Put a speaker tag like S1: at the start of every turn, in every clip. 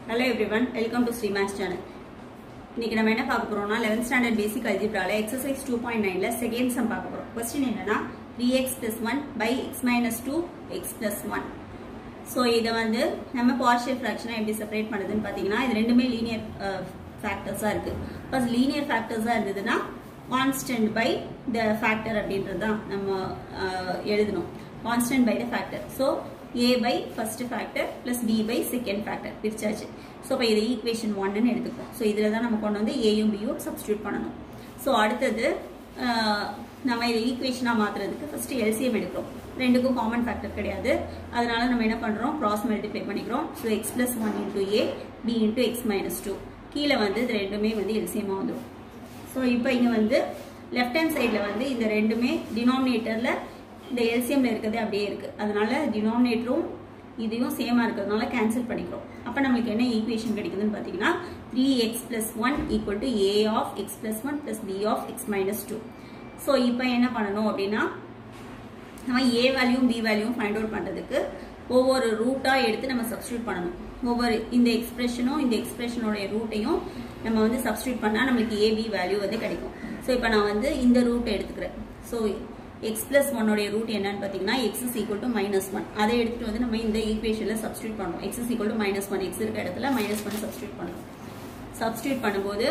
S1: hello everyone welcome to Srimas channel இன்னைக்கு நம்ம என்ன பார்க்க போறோம்னா 11th ஸ்டாண்டர்ட் பேசிக் அல்ஜிப்ரால எக்ஸசைஸ் டூ பாயிண்ட் நைன்ல செகண்ட் சம் பார்க்க போறோம் கொஸ்டின் என்னன்னா three X plus one by X minus two X plus one so இதை வந்து நம்ம பார்ஷியல் ஃப்ராக்ஷனாக எப்படி செப்பரேட் பண்ணுதுன்னு பார்த்தீங்கன்னா இது ரெண்டுமே லீனியர் ஃபேக்டர்ஸாக இருக்கு ஃபர்ஸ்ட் லீனியர் ஃபேக்டர்ஸாக இருந்ததுன்னா கான்ஸ்டன்ட் பை த ஃபேக்டர் அப்படின்றது தான் நம்ம அஹ், எழுதணும் constant by the factor so A by first factor plus B by second factor பிரிச்சாச்சு ஸோ இப்போ இது ஈக்குவேஷன் ஒன்னு எடுத்துப்போம் ஸோ இதில் தான் நம்ம கொண்டு வந்து ஏயும் பியும் சப்ஸ்டியூட் பண்ணணும் ஸோ அடுத்தது அஹ், நம்ம இதை ஈக்குவேஷனாக மாற்றுறதுக்கு ஃபர்ஸ்ட் எல்சிஎம் எடுக்கிறோம் ரெண்டுக்கும் காமன் ஃபேக்டர் கிடையாது அதனால நம்ம என்ன பண்ணுறோம் கிராஸ் மல்டிப்ளை பண்ணிக்கிறோம் so X plus one into A B into X minus two கீழே வந்து இது ரெண்டுமே வந்து எல்சிஎமாக வந்துடும் ஸோ இப்போ இங்கே வந்து லெஃப்ட் ஹேண்ட் சைடில் வந்து இந்த ரெண்டுமே டினாமினேட்டரில் இந்த எல்சிஎம்ல இருக்கிறது அப்படியே இருக்கு அதனால டினாமினேட்டரும் இதையும் சேமா இருக்கிறதுனால கேன்சல் பண்ணிக்கிறோம் அப்போ நம்மளுக்கு என்ன ஈக்குவேஷன் கிடைக்குதுன்னு பார்த்தீங்கன்னா three X plus one equal to A of X plus one plus B of X minus two so இப்போ என்ன பண்ணணும் அப்படின்னா நம்ம ஏ வேல்யூவும் பி வேல்யூவும் ஃபைண்ட் அவுட் பண்ணுறதுக்கு ஒவ்வொரு ரூட்டாக எடுத்து நம்ம சப்ஸ்டியூட் பண்ணணும் ஒவ்வொரு இந்த எக்ஸ்பிரஷனும் இந்த எக்ஸ்பிரஷனோடைய ரூட்டையும் நம்ம வந்து சப்ஸ்டியூட் பண்ணால் நம்மளுக்கு ஏபி வேல்யூ வந்து கிடைக்கும் ஸோ இப்போ நான் வந்து இந்த ரூட்டை எடுத்துக்கிறேன் ஸோ எக்ஸ் பிளஸ் ஒன்னுடைய ரூட் என்னன்னு பார்த்தீங்கன்னா X is equal to minus one அதை எடுத்துட்டு வந்து நம்ம இந்த ஈக்குவேஷனில் சப்ஸ்டியூட் பண்ணணும் X is equal to minus one X இருக்க இடத்துல மைனஸ் ஒன் சப்ஸ்டியூட் பண்ணணும் சப்ஸ்டியூட் பண்ணும்போது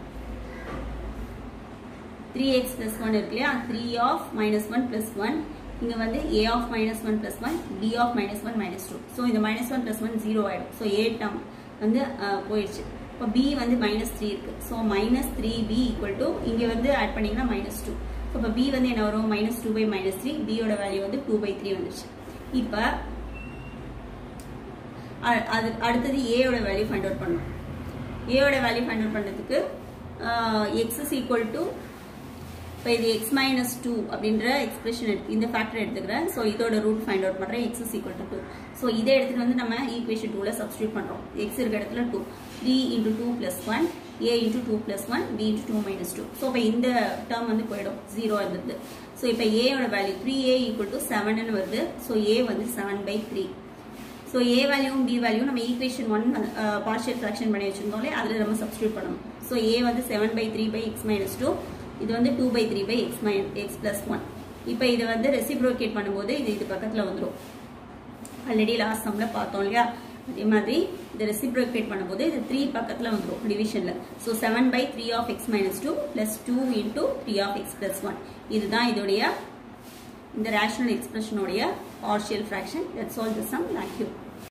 S1: த்ரீ எக்ஸ் பிளஸ் ஒன் இருக்கு இல்லையா three of minus one plus one இங்கே வந்து A of minus one plus one B of minus one minus two so இந்த minus one plus one zero ஆகிடும் so A term வந்து அஹ், போயிடுச்சு இப்போ பி வந்து மைனஸ் த்ரீ இருக்கு so minus three B equal to இங்கே வந்து ஆட் பண்ணீங்கன்னா மைனஸ் டூ ஸோ இப்போ பி வந்து என்ன வரும் minus two by minus three பியோட வேல்யூ வந்து டூ பை த்ரீ வந்துருச்சு இப்போ அ- அது அடுத்தது ஏயோட வேல்யூ ஃபைண்ட் அவுட் பண்ணணும் ஏயோட வேல்யூ ஃபைண்ட் அவுட் பண்ணுறதுக்கு எக்ஸ் இஸ் ஈக்குவல் டு இப்போ இது எக்ஸ் மைனஸ் டூ அப்படின்ற எக்ஸ்பிரஷன் எடுத்து இந்த ஃபேக்டர் எடுத்துக்கிறேன் ஸோ இதோட ரூட் ஃபைண்ட் அவுட் பண்ணுறேன் X is equal to two so இதை எடுத்துட்டு வந்து நம்ம ஈக்குவேஷன் டூவில் சப்ஸ்டியூட் பண்ணுறோம் எக்ஸ் இருக்க இடத்துல two three into two plus one A into two plus one B into two minus two so இப்போ இந்த டேர்ம் வந்து போயிடும் ஜீரோ இருந்தது ஸோ இப்போ ஏயோட value three A equal to செவன்னு வருது ஸோ ஏ வந்து seven by three so A வேல்யூவும் பி வேல்யூ நம்ம ஈக்குவேஷன் ஒன் பார்ஷியல் ஃப்ராக்ஷன் பண்ணி வச்சிருந்தோம்லே அதில் நம்ம சப்ஸ்டியூட் பண்ணணும் ஸோ ஏ வந்து seven by three by X minus two இது வந்து two by three by X மை எக்ஸ் பிளஸ் ஒன் இப்போ இதை வந்து ரெசிப்ரோகேட் பண்ணும்போது இது இது பக்கத்தில் வந்துடும் ஆல்ரெடி லாஸ்ட் சம்ல பார்த்தோம் இல்லையா அதே மாதிரி இதை ரெசிப்ரோகேட் பண்ணும்போது இது த்ரீ பக்கத்தில் வந்துடும் டிவிஷனில் so seven by three of X minus two plus two into three of X plus one இதுதான் இதோடைய இந்த ரேஷனல் எக்ஸ்பிரஷனுடைய partial fraction that's all the sum thank you